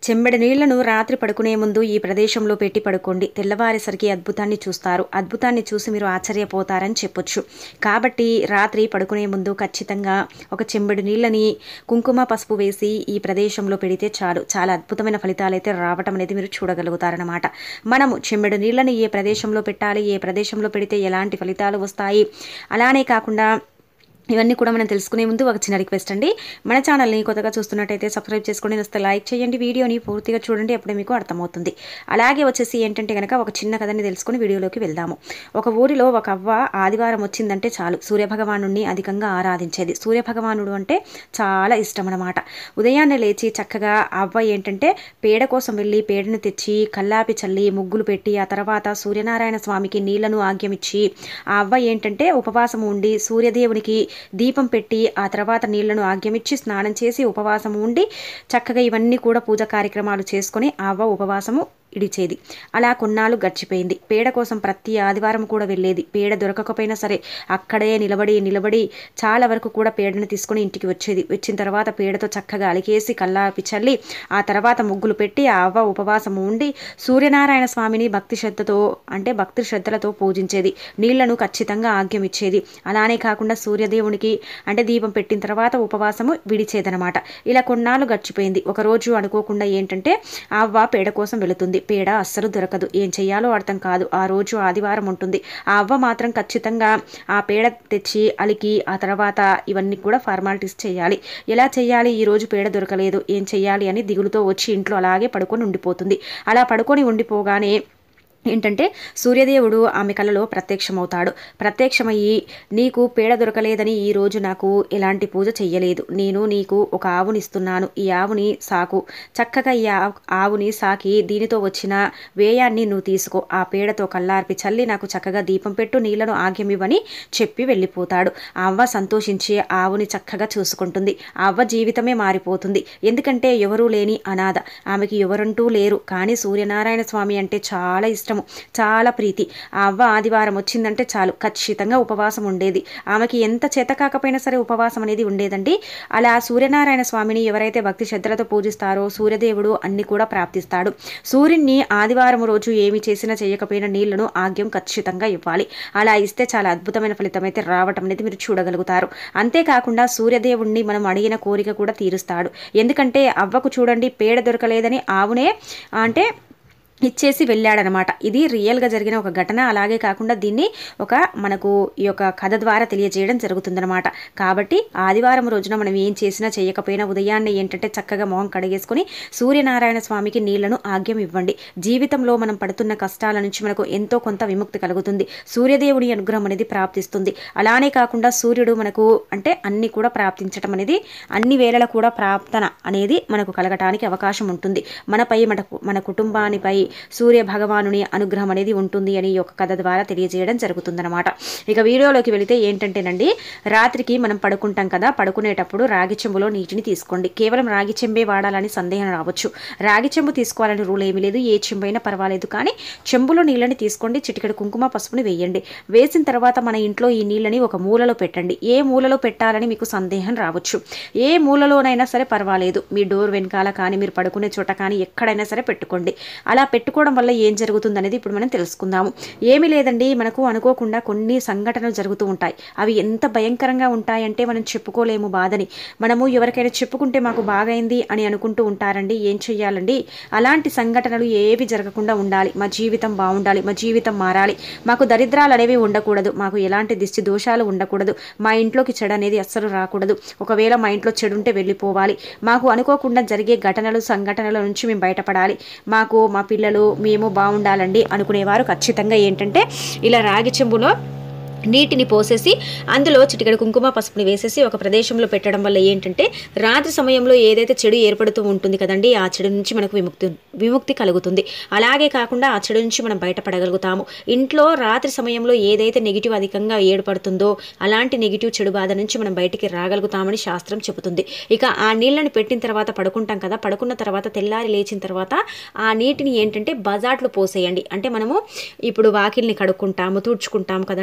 చెంబెడ నీళ్లను రాత్రి పడుకునే ముందు ఈ ప్రదేశంలో పెట్టి పడుకోండి తెల్లవారేసరికి అద్భుతాన్ని చూస్తారు అద్భుతాన్ని చూసి మీరు ఆశ్చర్యపోతారని చెప్పొచ్చు కాబట్టి రాత్రి పడుకునే ముందు ఖచ్చితంగా ఒక చెంబెడు నీళ్ళని కుంకుమ పసుపు వేసి ఈ ప్రదేశంలో పెడితే చాలు చాలా అద్భుతమైన ఫలితాలు అయితే రావటం అనేది మీరు చూడగలుగుతారనమాట మనము చెంబెడు నీళ్ళని ఏ ప్రదేశంలో పెట్టాలి ఏ ప్రదేశంలో పెడితే ఎలాంటి ఫలితాలు వస్తాయి అలానే కాకుండా ఇవన్నీ కూడా మనం తెలుసుకునే ముందు ఒక చిన్న రిక్వెస్ట్ అండి మన ఛానల్ని కొత్తగా చూస్తున్నట్టయితే సబ్స్క్రైబ్ చేసుకొని వస్తే లైక్ చేయండి వీడియోని పూర్తిగా చూడండి అప్పుడే మీకు అర్థమవుతుంది అలాగే వచ్చేసి ఏంటంటే కనుక ఒక చిన్న కథని తెలుసుకుని వీడియోలోకి వెళ్దాము ఒక ఊరిలో ఒక అవ్వ ఆదివారం వచ్చిందంటే చాలు సూర్యభగవాను అధికంగా ఆరాధించేది సూర్యభగవానుడు అంటే చాలా ఇష్టం అన్నమాట ఉదయాన్నే లేచి చక్కగా ఆ అవ్వ ఏంటంటే పేడ కోసం వెళ్ళి పేడను తెచ్చి కల్లాపి చల్లి ముగ్గులు పెట్టి ఆ తర్వాత సూర్యనారాయణ స్వామికి నీళ్లను ఆగ్యమిచ్చి ఆ అవ్వ ఏంటంటే ఉపవాసం ఉండి సూర్యదేవునికి దీపం పెట్టి ఆ తర్వాత నీళ్లను ఆగ్యమిచ్చి స్నానం చేసి ఉపవాసం ఉండి చక్కగా ఇవన్నీ కూడా పూజ కార్యక్రమాలు చేసుకొని ఆ అవ్వ ఉపవాసము ఇడిచేది అలా కొన్నాళ్ళు గడిచిపోయింది పేడ కోసం ప్రతి ఆదివారం కూడా వెళ్ళేది పేడ దొరకకపోయినా సరే అక్కడే నిలబడి నిలబడి చాలా వరకు కూడా పేడను తీసుకొని ఇంటికి వచ్చేది వచ్చిన తర్వాత పేడతో చక్కగా అలికేసి కల్లాపి చల్లి ఆ తర్వాత ముగ్గులు పెట్టి ఆ అవ్వ ఉపవాసం ఉండి సూర్యనారాయణ స్వామిని భక్తి శ్రద్ధతో అంటే భక్తి శ్రద్ధలతో పూజించేది నీళ్లను ఖచ్చితంగా ఆగ్యం ఇచ్చేది అలానే కాకుండా సూర్యదేవునికి అంటే దీపం పెట్టిన తర్వాత ఉపవాసము విడిచేదనమాట ఇలా కొన్నాళ్ళు గడిచిపోయింది ఒకరోజు అనుకోకుండా ఏంటంటే ఆ అవ్వ పేడ కోసం వెళుతుంది పేడ అస్సలు దొరకదు ఏం చెయ్యాలో అర్థం కాదు ఆ రోజు ఆదివారం ఉంటుంది ఆ అవ్వ మాత్రం ఖచ్చితంగా ఆ పేడ తెచ్చి అలికి ఆ తర్వాత ఇవన్నీ కూడా ఫార్మాలిటీస్ చేయాలి ఎలా చేయాలి ఈ రోజు పేడ దొరకలేదు ఏం చెయ్యాలి అని దిగులుతో వచ్చి ఇంట్లో అలాగే పడుకొని ఉండిపోతుంది అలా పడుకొని ఉండిపోగానే ఏంటంటే సూర్యదేవుడు ఆమె కలలో ప్రత్యక్షమవుతాడు ప్రత్యక్షమయ్యి నీకు పేడ దొరకలేదని ఈ రోజు నాకు ఎలాంటి పూజ చెయ్యలేదు నేను నీకు ఒక ఆవునిస్తున్నాను ఈ ఆవుని సాకు చక్కగా ఈ ఆవు- ఆవుని సాకి దీనితో వచ్చిన వ్యయాన్ని నువ్వు తీసుకో ఆ పేడతో కల్లార్పి చల్లి నాకు చక్కగా దీపం పెట్టు నీళ్లను ఆగ్యమివ్వని చెప్పి వెళ్ళిపోతాడు ఆ అవ్వ సంతోషించి ఆ ఆవుని చక్కగా చూసుకుంటుంది ఆ అవ్వ జీవితమే మారిపోతుంది ఎందుకంటే ఎవరూ లేని అనాథ ఆమెకి ఎవరంటూ లేరు కానీ సూర్యనారాయణ స్వామి అంటే చాలా ఇష్టము చాలా ప్రీతి ఆ అవ్వ ఆదివారం వచ్చిందంటే చాలు ఖచ్చితంగా ఉపవాసం ఉండేది ఆమెకి ఎంత చేత కాకపోయినా సరే ఉపవాసం అనేది ఉండేదండి అలా సూర్యనారాయణ స్వామిని ఎవరైతే భక్తి శ్రద్ధలతో పూజిస్తారో సూర్యదేవుడు అన్ని కూడా ప్రాప్తిస్తాడు సూర్యుని ఆదివారం రోజు ఏమి చేసినా చేయకపోయినా నీళ్లను ఆగ్యం ఖచ్చితంగా ఇవ్వాలి అలా ఇస్తే చాలా అద్భుతమైన ఫలితం అయితే రావటం అనేది మీరు చూడగలుగుతారు అంతేకాకుండా సూర్యదేవుణ్ణి మనం అడిగిన కోరిక కూడా తీరుస్తాడు ఎందుకంటే అవ్వకు చూడండి పేడ దొరకలేదని ఆవునే అంటే ఇచ్చేసి వెళ్ళాడనమాట ఇది రియల్గా జరిగిన ఒక ఘటన అలాగే కాకుండా దీన్ని ఒక మనకు ఈ యొక్క కథ ద్వారా తెలియజేయడం జరుగుతుందనమాట కాబట్టి ఆదివారం రోజున మనం ఏం చేసినా చేయకపోయినా ఉదయాన్నే ఏంటంటే చక్కగా మొహం కడిగేసుకొని సూర్యనారాయణ స్వామికి నీళ్లను ఆగ్యం ఇవ్వండి జీవితంలో మనం పడుతున్న కష్టాల నుంచి మనకు ఎంతో కొంత విముక్తి కలుగుతుంది సూర్యదేవుని అనుగ్రహం అనేది ప్రాప్తిస్తుంది అలానే కాకుండా సూర్యుడు మనకు అంటే అన్ని కూడా ప్రాప్తించడం అనేది అన్ని వేళల కూడా ప్రాప్తన అనేది మనకు కలగటానికి అవకాశం ఉంటుంది మనపై మన మన కుటుంబానిపై సూర్య భగవానుని అనుగ్రహం అనేది ఉంటుంది అని ఈ యొక్క కథ ద్వారా తెలియజేయడం జరుగుతుందన్నమాట ఇక వీడియోలోకి వెళితే ఏంటంటేనండి రాత్రికి మనం పడుకుంటాం కదా పడుకునేటప్పుడు రాగి చెంబులో నీటిని తీసుకోండి కేవలం రాగి చెంబే వాడాలని సందేహం రావచ్చు రాగి చెంబు తీసుకోవాలని రూల్ ఏమీ లేదు ఏ చెంబు అయినా పర్వాలేదు కానీ చెంబులో నీళ్ళని తీసుకోండి చిటికెడు కుంకుమ పసుపుని వేయండి వేసిన తర్వాత మన ఇంట్లో ఈ నీళ్ళని ఒక మూలలో పెట్టండి ఏ మూలలో పెట్టాలని మీకు సందేహం రావచ్చు ఏ మూలలోనైనా సరే పర్వాలేదు మీ డోర్ వెనకాల కానీ మీరు పడుకునే చోట కానీ ఎక్కడైనా సరే పెట్టుకోండి అలా పెట్టుకోవడం వల్ల ఏం జరుగుతుంది అనేది ఇప్పుడు మనం తెలుసుకుందాము ఏమీ లేదండి మనకు అనుకోకుండా కొన్ని సంఘటనలు జరుగుతూ ఉంటాయి అవి ఎంత భయంకరంగా ఉంటాయంటే మనం చెప్పుకోలేము బాధని మనము ఎవరికైనా చెప్పుకుంటే మాకు బాగైంది అని అనుకుంటూ ఉంటారండి ఏం చెయ్యాలండి అలాంటి సంఘటనలు ఏవి జరగకుండా ఉండాలి మా జీవితం బాగుండాలి మా జీవితం మారాలి మాకు దరిద్రాలు అనేవి ఉండకూడదు మాకు ఎలాంటి దిష్టి దోషాలు ఉండకూడదు మా ఇంట్లోకి చెడు అనేది అస్సలు రాకూడదు ఒకవేళ మా ఇంట్లో చెడు ఉంటే వెళ్ళిపోవాలి మాకు అనుకోకుండా జరిగే ఘటనలు సంఘటనల నుంచి మేము బయటపడాలి మాకు మా పిల్లలు మేము బాగుండాలండి అనుకునేవారు ఖచ్చితంగా ఏంటంటే ఇలా రాగి చెంబులో నీటిని పోసేసి అందులో చిటికెడు కుంకుమ పసుపుని వేసేసి ఒక ప్రదేశంలో పెట్టడం వల్ల ఏంటంటే రాత్రి సమయంలో ఏదైతే చెడు ఏర్పడుతూ ఉంటుంది కదండి ఆ చెడు నుంచి మనకు విముక్తి విముక్తి కలుగుతుంది అలాగే కాకుండా ఆ చెడు నుంచి మనం బయటపడగలుగుతాము ఇంట్లో రాత్రి సమయంలో ఏదైతే నెగిటివ్ అధికంగా ఏర్పడుతుందో అలాంటి నెగిటివ్ చెడు బాధ నుంచి మనం బయటికి రాగలుగుతామని శాస్త్రం చెబుతుంది ఇక ఆ నీళ్ళని పెట్టిన తర్వాత పడుకుంటాం కదా పడుకున్న తర్వాత తెల్లారి లేచిన తర్వాత ఆ నీటిని ఏంటంటే బజాట్లో పోసేయండి అంటే మనము ఇప్పుడు వాకిల్ని కడుక్కుంటాము తుడుచుకుంటాము కదండి తుడుచు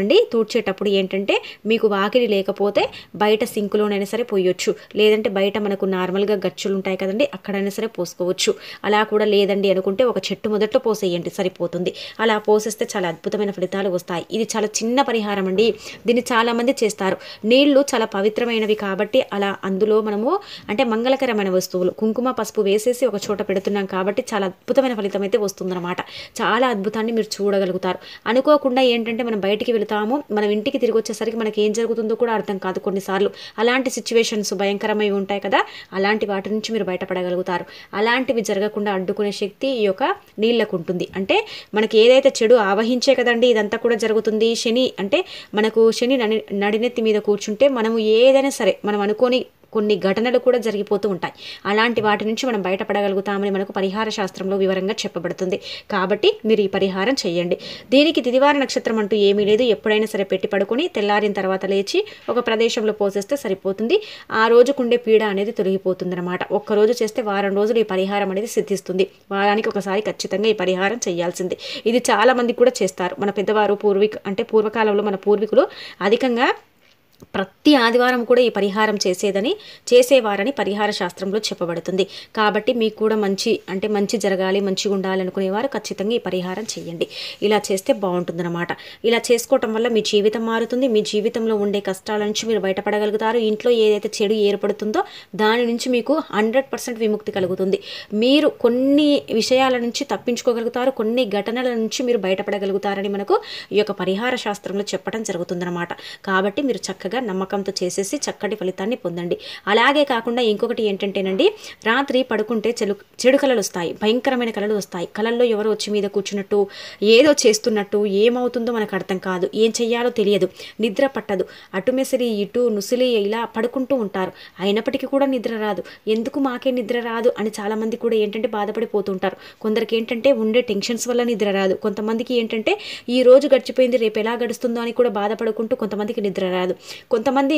పూడ్చేటప్పుడు ఏంటంటే మీకు వాకిలి లేకపోతే బయట సింకులోనైనా సరే పోయొచ్చు లేదంటే బయట మనకు నార్మల్గా గచ్చులు ఉంటాయి కదండి అక్కడైనా సరే పోసుకోవచ్చు అలా కూడా లేదండి అనుకుంటే ఒక చెట్టు మొదట్లో పోసేయండి సరిపోతుంది అలా పోసేస్తే చాలా అద్భుతమైన ఫలితాలు వస్తాయి ఇది చాలా చిన్న పరిహారం అండి దీన్ని చాలామంది చేస్తారు నీళ్లు చాలా పవిత్రమైనవి కాబట్టి అలా అందులో మనము అంటే మంగళకరమైన వస్తువులు కుంకుమ పసుపు వేసేసి ఒక చోట పెడుతున్నాం కాబట్టి చాలా అద్భుతమైన ఫలితం అయితే వస్తుందన్నమాట చాలా అద్భుతాన్ని మీరు చూడగలుగుతారు అనుకోకుండా ఏంటంటే మనం బయటికి వెళతాము మనం ఇంటికి తిరిగి వచ్చేసరికి మనకి ఏం జరుగుతుందో కూడా అర్థం కాదు కొన్నిసార్లు అలాంటి సిచ్యువేషన్స్ భయంకరమైనవి ఉంటాయి కదా అలాంటి వాటి నుంచి మీరు బయటపడగలుగుతారు అలాంటివి జరగకుండా అడ్డుకునే శక్తి ఈ యొక్క నీళ్ళకు ఉంటుంది అంటే మనకి ఏదైతే చెడు ఆవహించే కదండి ఇదంతా కూడా జరుగుతుంది శని అంటే మనకు శని నడి నడినెత్తి మీద కూర్చుంటే మనము ఏదైనా సరే మనం అనుకోని కొన్ని ఘటనలు కూడా జరిగిపోతూ ఉంటాయి అలాంటి వాటి నుంచి మనం బయటపడగలుగుతామని మనకు పరిహార శాస్త్రంలో వివరంగా చెప్పబడుతుంది కాబట్టి మీరు ఈ పరిహారం చేయండి దీనికి తిదివార నక్షత్రం అంటూ ఏమీ లేదు ఎప్పుడైనా సరే పెట్టి పడుకొని తెల్లారిన తర్వాత లేచి ఒక ప్రదేశంలో పోసేస్తే సరిపోతుంది ఆ రోజుకుండే పీడ అనేది తొలగిపోతుంది అనమాట ఒక్కరోజు చేస్తే వారం రోజులు ఈ పరిహారం అనేది సిద్ధిస్తుంది వారానికి ఒకసారి ఖచ్చితంగా ఈ పరిహారం చేయాల్సింది ఇది చాలా మంది కూడా చేస్తారు మన పెద్దవారు పూర్వీక అంటే పూర్వకాలంలో మన పూర్వీకులు అధికంగా ప్రతి ఆదివారం కూడా ఈ పరిహారం చేసేదని చేసేవారని పరిహార శాస్త్రంలో చెప్పబడుతుంది కాబట్టి మీకు కూడా మంచి అంటే మంచి జరగాలి మంచిగా ఉండాలి అనుకునేవారు ఖచ్చితంగా ఈ పరిహారం చేయండి ఇలా చేస్తే బాగుంటుందన్నమాట ఇలా చేసుకోవటం వల్ల మీ జీవితం మారుతుంది మీ జీవితంలో ఉండే కష్టాల నుంచి మీరు బయటపడగలుగుతారు ఇంట్లో ఏదైతే చెడు ఏర్పడుతుందో దాని నుంచి మీకు హండ్రెడ్ పర్సెంట్ విముక్తి కలుగుతుంది మీరు కొన్ని విషయాల నుంచి తప్పించుకోగలుగుతారు కొన్ని ఘటనల నుంచి మీరు బయటపడగలుగుతారని మనకు ఈ యొక్క పరిహార శాస్త్రంలో చెప్పడం జరుగుతుందన్నమాట కాబట్టి మీరు చక్కగా నమ్మకంతో చేసేసి చక్కటి ఫలితాన్ని పొందండి అలాగే కాకుండా ఇంకొకటి ఏంటంటేనండి రాత్రి పడుకుంటే చెడు చెడు కళలు వస్తాయి భయంకరమైన కళలు వస్తాయి కళల్లో ఎవరో వచ్చి మీద కూర్చున్నట్టు ఏదో చేస్తున్నట్టు ఏమవుతుందో మనకు అర్థం కాదు ఏం చెయ్యాలో తెలియదు నిద్ర పట్టదు అటు మెసిరి ఇటు నుసిలి ఇలా పడుకుంటూ ఉంటారు అయినప్పటికీ కూడా నిద్ర రాదు ఎందుకు మాకే నిద్ర రాదు అని చాలామంది కూడా ఏంటంటే బాధపడిపోతుంటారు కొందరికి ఏంటంటే ఉండే టెన్షన్స్ వల్ల నిద్ర రాదు కొంతమందికి ఏంటంటే ఈ రోజు గడిచిపోయింది రేపు ఎలా గడుస్తుందో అని కూడా బాధపడుకుంటూ కొంతమందికి నిద్ర రాదు కొంతమంది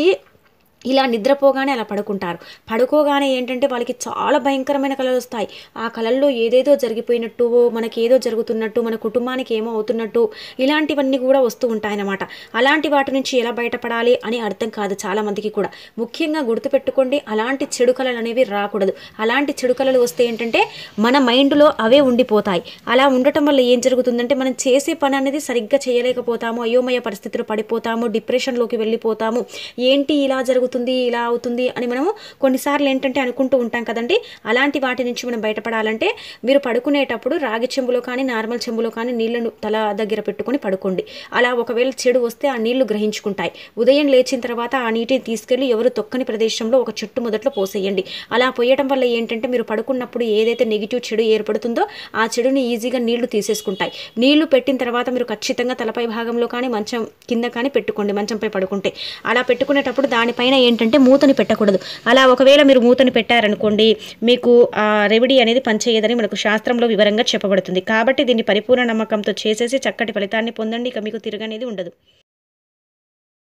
ఇలా నిద్రపోగానే అలా పడుకుంటారు పడుకోగానే ఏంటంటే వాళ్ళకి చాలా భయంకరమైన కళలు వస్తాయి ఆ కళల్లో ఏదేదో జరిగిపోయినట్టు మనకి ఏదో జరుగుతున్నట్టు మన కుటుంబానికి ఏమో అవుతున్నట్టు ఇలాంటివన్నీ కూడా వస్తూ ఉంటాయన్నమాట అలాంటి వాటి నుంచి ఎలా బయటపడాలి అని అర్థం కాదు చాలా మందికి కూడా ముఖ్యంగా గుర్తుపెట్టుకోండి అలాంటి చెడు కళలు అనేవి రాకూడదు అలాంటి చెడు కళలు వస్తే ఏంటంటే మన మైండ్లో అవే ఉండిపోతాయి అలా ఉండటం వల్ల ఏం జరుగుతుందంటే మనం చేసే పని అనేది సరిగ్గా చేయలేకపోతాము అయోమయ పరిస్థితులు పడిపోతాము డిప్రెషన్లోకి వెళ్ళిపోతాము ఏంటి ఇలా జరుగుతుంది ఇలా అవుతుంది అని మనము కొన్నిసార్లు ఏంటంటే అనుకుంటూ ఉంటాం కదండి అలాంటి వాటి నుంచి మనం బయటపడాలంటే మీరు పడుకునేటప్పుడు రాగి చెంబులో కానీ నార్మల్ చెంబులో కానీ నీళ్లను తల దగ్గర పెట్టుకొని పడుకోండి అలా ఒకవేళ చెడు వస్తే ఆ నీళ్లు గ్రహించుకుంటాయి ఉదయం లేచిన తర్వాత ఆ నీటిని తీసుకెళ్లి ఎవరు తొక్కని ప్రదేశంలో ఒక చెట్టు మొదట్లో పోసేయండి అలా పోయటం వల్ల ఏంటంటే మీరు పడుకున్నప్పుడు ఏదైతే నెగిటివ్ చెడు ఏర్పడుతుందో ఆ చెడుని ఈజీగా నీళ్లు తీసేసుకుంటాయి నీళ్లు పెట్టిన తర్వాత మీరు ఖచ్చితంగా తలపై భాగంలో కానీ మంచం కింద కానీ పెట్టుకోండి మంచంపై పడుకుంటే అలా పెట్టుకునేటప్పుడు దానిపైన ఏంటంటే మూతని పెట్టకూడదు అలా ఒకవేళ మీరు మూతని పెట్టారనుకోండి మీకు ఆ రెమెడీ అనేది పనిచేయదని మనకు శాస్త్రంలో వివరంగా చెప్పబడుతుంది కాబట్టి దీన్ని పరిపూర్ణ నమ్మకంతో చేసేసి చక్కటి ఫలితాన్ని పొందండి ఇక మీకు తిరగనేది ఉండదు